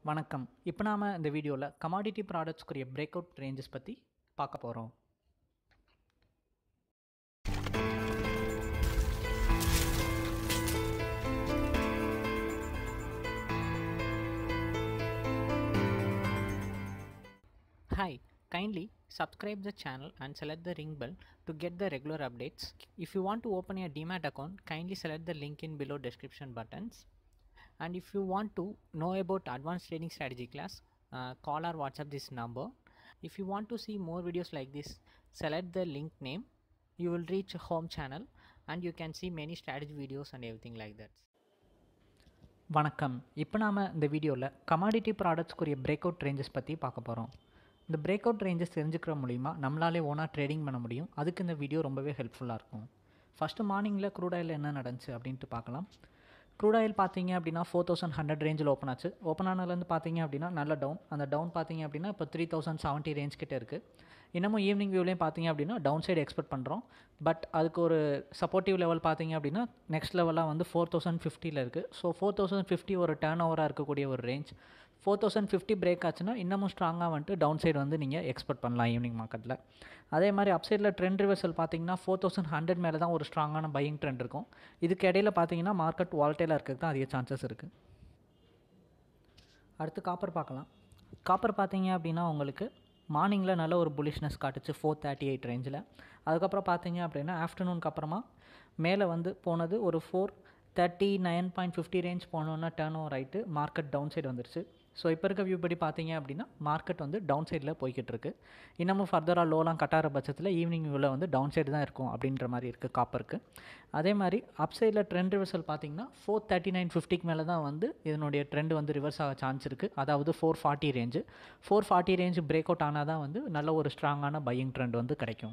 வணக்கம் இப்போ நாம் இந்த வீடியோவில் கமாடிட்டி ப்ராடக்ட்ஸ்க்குரிய பிரேக் அவுட் ரேஞ்சஸ் பற்றி பார்க்க போகிறோம் Hi, kindly subscribe the channel and select the ring bell to get the regular updates. If you want to open a Demat account, kindly select the link in below description buttons. And if you want to know about advanced trading strategy class, uh, call or WhatsApp this number. If you want to see more videos like this, select the link name. You will reach a home channel and you can see many strategy videos and everything like that. வணக்கம் இப்போ நாம் இந்த வீடியோவில் commodity ப்ராடக்ட்ஸ்க்குரிய break out ranges பற்றி பார்க்க போகிறோம் இந்த பிரேக் அவுட் ரேஞ்சஸ் தெரிஞ்சுக்கிற மூலிமா நம்மளாலே ஓனாக ட்ரேடிங் பண்ண முடியும் அதுக்கு இந்த வீடியோ ரொம்பவே ஹெல்ப்ஃபுல்லாக இருக்கும் ஃபஸ்ட்டு மார்னிங்கில் க்ரூட் ஆயில் என்ன நடந்துச்சு அப்படின்ட்டு பார்க்கலாம் க்ரூட் ஆயில் பார்த்தீங்க அப்படின்னா ஃபோர் தௌசண்ட் ஹண்ட்ரட் ரேஞ்சில் ஓப்பன் ஆச்சு ஓப்பன் ஆனதுலேருந்து பார்த்தீங்க அப்படின்னா நல்ல டவுன் அந்த டவுன் பார்த்தீங்க அப்படின்னா இப்போ த்ரீ தௌசண்ட் செவன்ட்டி ரேஞ்ச் கிட்ட இருக்குது இன்னமும் ஈவினிங் வியூலையும் பார்த்தீங்க அப்படின்னா டவுன் சைடு எக்ஸ்பெக்ட் பண்ணுறோம் பட் அதுக்கு ஒரு சப்போர்ட்டிவ் லெவல் பார்த்தீங்க அப்படின்னா நெக்ஸ்ட் லெவலாக வந்து ஃபோர் தௌசண்ட் ஃபிஃப்டியில் இருக்குது ஸோ ஃபோர் தௌசண்ட் ஃபிஃப்டி ஒரு டேர்ன் ஓவராக இருக்கக்கூடிய ஒரு range four thousand fifty break ஆச்சுன்னா இன்னமும் ஸ்ட்ராங்காக வந்துட்டு டவுன் சைடு வந்து நீங்கள் எக்ஸ்பெக்ட் பண்ணலாம் ஈவினிங் மார்க்கெட்டில் அதே மாதிரி அப்சைடில் ட்ரெண்ட் ரிவர்சல் பார்த்தீங்கன்னா ஃபோர் தௌசண்ட் ஹண்ட்ரட் மேலே தான் ஒரு ஸ்ட்ராங்கான பையிங் ட்ரெண்ட் இருக்கும் இதுக்கு இடையில பார்த்தீங்கன்னா மார்க்கெட் வால்டேலாக இருக்கிறது தான் அதிக சான்சஸ் இருக்குது அடுத்து காப்பர் பார்க்கலாம் காப்பர் பார்த்தீங்க அப்படின்னா உங்களுக்கு மார்னிங்கில் நல்ல ஒரு புலிஷ்னஸ் காட்டுச்சு ஃபோர் தேர்ட்டி எயிட் ரேஞ்சில் அதுக்கப்புறம் பார்த்தீங்க அப்படின்னா ஆஃப்டர்நூனுக்கு அப்புறமா மேலே வந்து போனது ஒரு four thirty nine point fifty range போனோன்னா டேர்ன் ஓவர் ஆகிட்டு மார்க்கெட் டவுன் சைடு வந்துருச்சு ஸோ இப்போ இருக்க வியூ படி பார்த்தீங்க அப்படின்னா மார்க்கெட் வந்து டவுன் சைடில் போய்கிட்டு இருக்கு இன்னமும் ஃபர்தராக லோலாம் கட்டார பட்சத்தில் ஈவினிங் வியூவில் வந்து டவுன் சைடு தான் இருக்கும் அப்படின்ற மாதிரி இருக்குது காப்பருக்கு அதே மாதிரி அப் சைடில் ட்ரெண்ட் ரிவர்சல் பார்த்தீங்கன்னா ஃபோர் தேர்ட்டி நைன் ஃபிஃப்டிக்கு மேலே தான் வந்து இதனுடைய ட்ரெண்ட் வந்து ரிவர்ஸ் ஆக சான்ஸ் இருக்குது அதாவது four forty range four forty range break out ஆனால் தான் வந்து நல்ல ஒரு ஸ்ட்ராங்கான பையிங் ட்ரெண்ட் வந்து கிடைக்கும்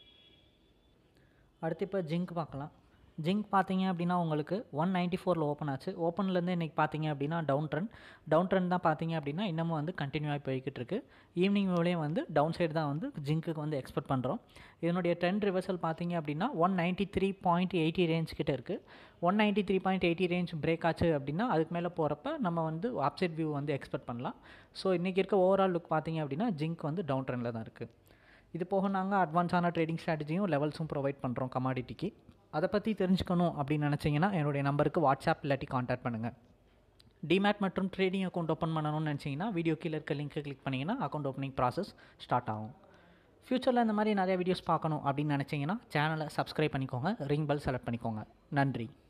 அடுத்து இப்போ ஜிங்க் பார்க்கலாம் ஜிங்க் பார்த்தீங்க அப்படின்னா உங்களுக்கு ஒன் நைன்ட்டி ஃபோரில் ஓப்பன் ஆச்சு ஓப்பன்லேருந்து இன்றைக்கி பார்த்தீங்க அப்படின்னா டவுன் ட்ரெண்ட் டவுன் ட்ரெண்ட் தான் பார்த்தீங்க அப்படின்னா இன்னமும் வந்து கண்டினியூ ஆகி போய்கிட்டு இருக்கு ஈவினிங் வேலையும் வந்து டவுன் சைடு தான் வந்து ஜிங்க்குக்கு வந்து எக்ஸ்பெக்ட் பண்ணுறோம் இதனுடைய ட்ரெண்ட் ரிவர்சல் பார்த்தீங்க அப்படின்னா one ninety three point eighty range கிட்ட இருக்குது one ninety three point eighty range break ஆச்சு அப்படின்னா அதுக்கு மேலே போகிறப்ப நம்ம வந்து அப்சைட் வியூ வந்து எக்ஸ்பெக்ட் பண்ணலாம் ஸோ இன்றைக்கி இருக்க ஓவரால் லுக் பார்த்தீங்க அப்படின்னா ஜிங்க் வந்து டவுன் ட்ரெண்டில் தான் இருக்குது இது போக நாங்கள் அட்வான்ஸான ட்ரேடிங் ஸ்ட்ராட்டஜியும் லெவல்ஸும் ப்ரொவைட் பண்ணுறோம் கமாடிட்டிக்கு அதை பற்றி தெரிஞ்சுக்கணும் அப்படின்னு நினச்சிங்கன்னா என்னுடைய நம்பருக்கு வாட்ஸ்அப் இல்லாட்டி காண்டாக்ட் பண்ணுங்கள் டிமேட் மற்றும் ட்ரேடிங் அக்கௌண்ட் ஓப்பன் பண்ணணும்னு நினச்சிங்கன்னா வீடியோ கீழே இருக்க லிங்க்கை கிளிக் பண்ணிங்கன்னா அக்கௌண்ட் ஓப்பனிங் ப்ராசஸ் ஸ்டார்ட் ஆகும் ஃப்யூச்சரில் இந்த மாதிரி நிறைய வீடியோஸ் பார்க்கணும் அப்படின்னு நினச்சிங்கன்னா சேனலை சப்ஸ்கிரைப் பண்ணிக்கோங்க ரிங் பெல் செலக்ட் பண்ணிக்கோங்க நன்றி